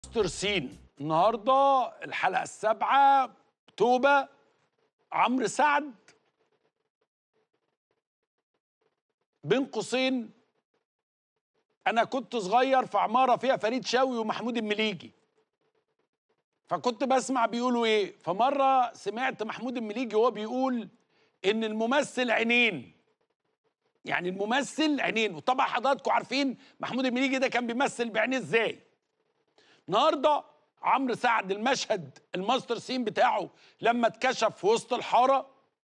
مستر سين النهارده الحلقه السابعه توبه عمرو سعد بين قوسين انا كنت صغير في عماره فيها فريد شوقي ومحمود المليجي فكنت بسمع بيقولوا ايه فمره سمعت محمود المليجي وهو بيقول ان الممثل عينين يعني الممثل عينين وطبعا حضراتكم عارفين محمود المليجي ده كان بيمثل بعينيه ازاي النهارده عمرو سعد المشهد الماستر سين بتاعه لما اتكشف في وسط الحاره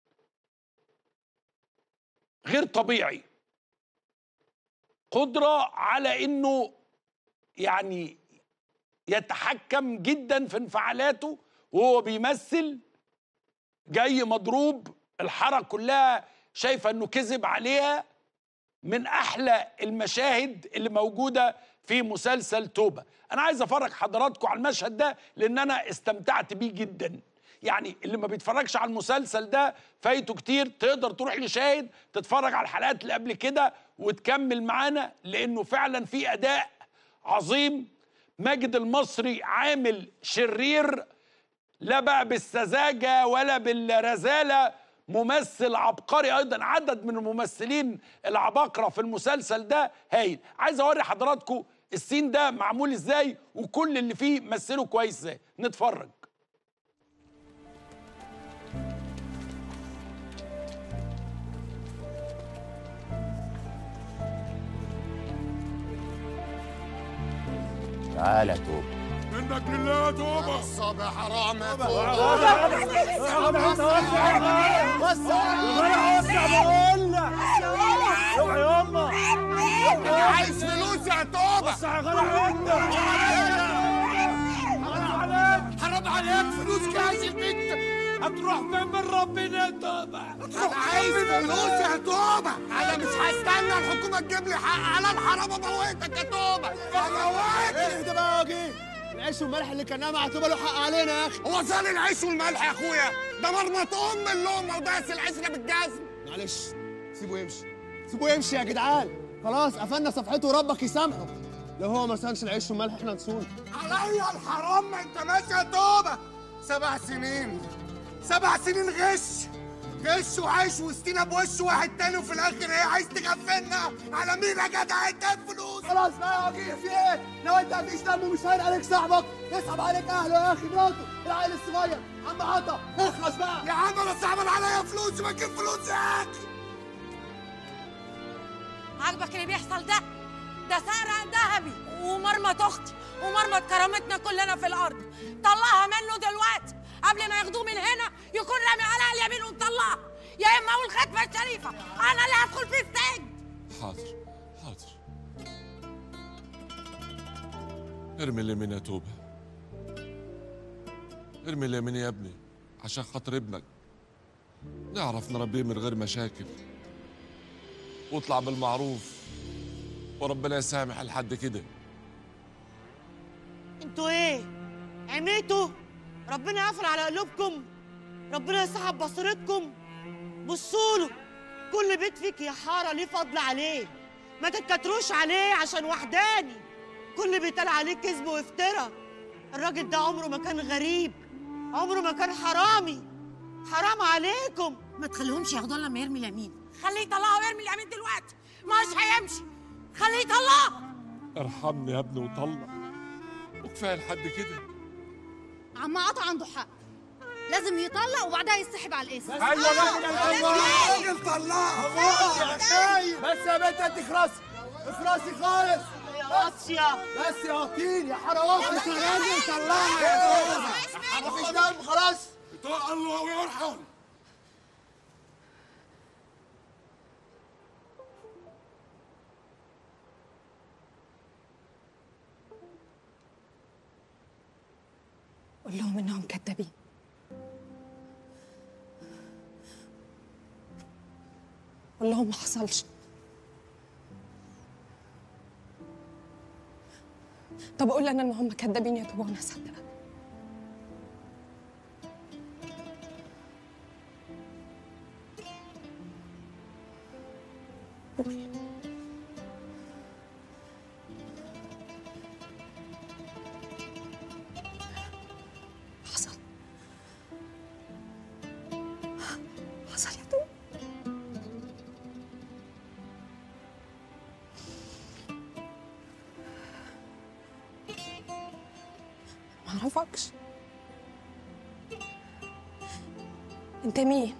غير طبيعي قدره على انه يعني يتحكم جدا في انفعالاته وهو بيمثل جاي مضروب الحاره كلها شايفه انه كذب عليها من احلى المشاهد اللي موجوده في مسلسل توبه انا عايز افرج حضراتكم على المشهد ده لان انا استمتعت بيه جدا يعني اللي ما بيتفرجش على المسلسل ده فايته كتير تقدر تروح لشاهد تتفرج على الحلقات اللي قبل كده وتكمل معانا لانه فعلا في اداء عظيم ماجد المصري عامل شرير لا بقى بالسذاجه ولا بالرزاله ممثل عبقري ايضا عدد من الممثلين العباقره في المسلسل ده هايل عايز اوري حضراتكم السين ده معمول ازاي وكل اللي فيه مثله كويس ازاي نتفرج تعالى توب منك لله توبة نصاب يا حرام يا توبة انا عايز فلوس يا توبة حرام عليك فلوس كاش البنت هتروح فين من ربنا توبة انا عايز فلوس يا توبة انا مش هستنى الحكومة تجيب لي حق على الحرام اموتك يا توبة اموتك اهدى بقى يا وجيه العيش والملح اللي كان مع توبه له حق علينا يا اخي هو زال العيش والملح يا اخويا ده مرمط ام اللقمة وداس العشرة بالجزم معلش سيبه يمشي سيبه يمشي يا جدعان خلاص قفلنا صفحته وربك يسامحه لو هو ما سانش العيش والملح احنا نسونه عليا الحرام ما انت ماشي يا توبة سبع سنين سبع سنين غش غش وعيش وسطينا بوش واحد تاني وفي الاخر ايه عايز تغفلنا على مين يا جدع انت فلوس خلاص بقى يا وجيه في ايه لو انت مفيش دم ومش هين عليك صاحبك يصعب عليك اهله يا اخي مراته العيل الصغير عم عطا اخلص بقى يا عم انا صعبان عليا فلوس ما تجيب فلوس يا اخي عاجبك اللي بيحصل ده ده سرق ذهبي ومرمط اختي ومرمط كرامتنا كلنا في الارض طلعها منه دلوقتي قبل ما ياخدوه من هنا يكون رامي على اليمين ومطلعها يا اما اقول ختمه الشريفه انا اللي هدخل في السجن حاضر حاضر ارمي اليمين يا توبة ارمي اليمين يا ابني عشان خاطر ابنك نعرف نربيه من غير مشاكل واطلع بالمعروف وربنا يسامح لحد كده انتوا ايه عميتوا ربنا يقفل على قلوبكم ربنا يسحب بصيرتكم بصوا له كل بيت فيك يا حاره ليه فضل عليه ما تتكتروش عليه عشان وحداني كل بيتقال عليه كذب وافتراء الراجل ده عمره ما كان غريب عمره ما كان حرامي حرام عليكم ما تخليهمش ياخدوه لما يرمي اليمين خليه يطلعه ويرمي اليمين دلوقتي مش هيمشي خليه يطلعه ارحمني يا ابني وطلق وكفايه لحد كده عم عطا عنده حق لازم يطلق وبعدها يسحب على الاسم ايوه راجل طلعها بس يا بنت انت اخرسي اخرسي خالص قاسيه بس يا وكيل يا حرام انت راجل طلعها يا توبه مفيش دم خلاص طاق الله ويرحم قول لهم انهم كدابين قول لهم ما حصلش طب اقول انا ان هم كدابين يا توبه وانا اصدق قول حصل يا توبة معرفكش انت مين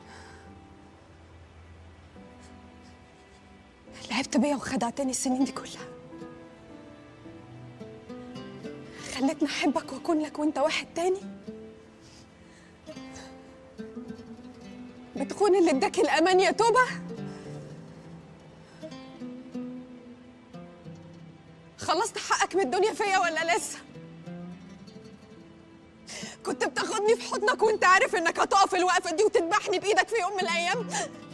لعبت بيا وخدعتني السنين دي كلها خلتني احبك واكون لك وانت واحد تاني بتخون اللي اداك الامان يا توبه خلصت حقك من الدنيا فيا ولا لسه كنت بتاخدني في حضنك وانت عارف انك هتقف الوقفه دي وتذبحني بايدك في يوم من الايام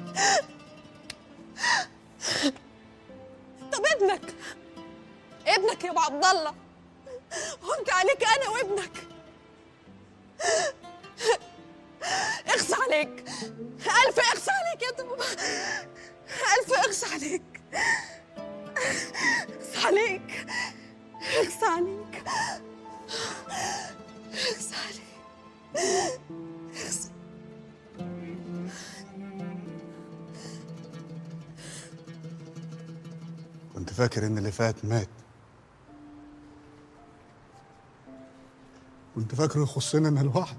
طب ابنك ابنك يا ابو عبد الله وانت عليك انا وابنك اخص عليك الف اخص عليك يا توبه الف اخص عليك اخص عليك اخص عليك اخص عليك اخص كنت فاكر ان اللي فات مات كنت فاكره يخصني انا لوحدي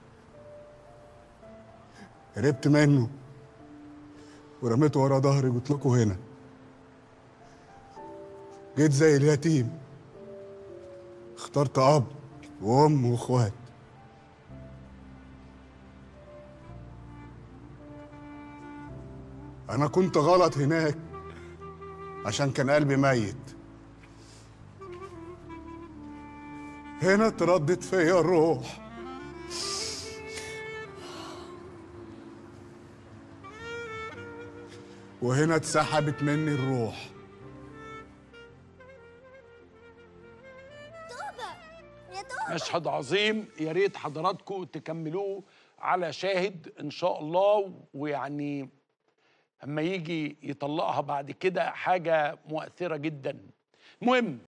هربت منه ورميته ورا ظهري قلت لكم هنا جيت زي اليتيم اخترت اب وام واخوات انا كنت غلط هناك عشان كان قلبي ميت هنا اتردت فيا الروح وهنا اتسحبت مني الروح مشهد عظيم يا ريت حضراتكم تكملوه على شاهد ان شاء الله ويعني اما يجي يطلقها بعد كده حاجه مؤثره جدا المهم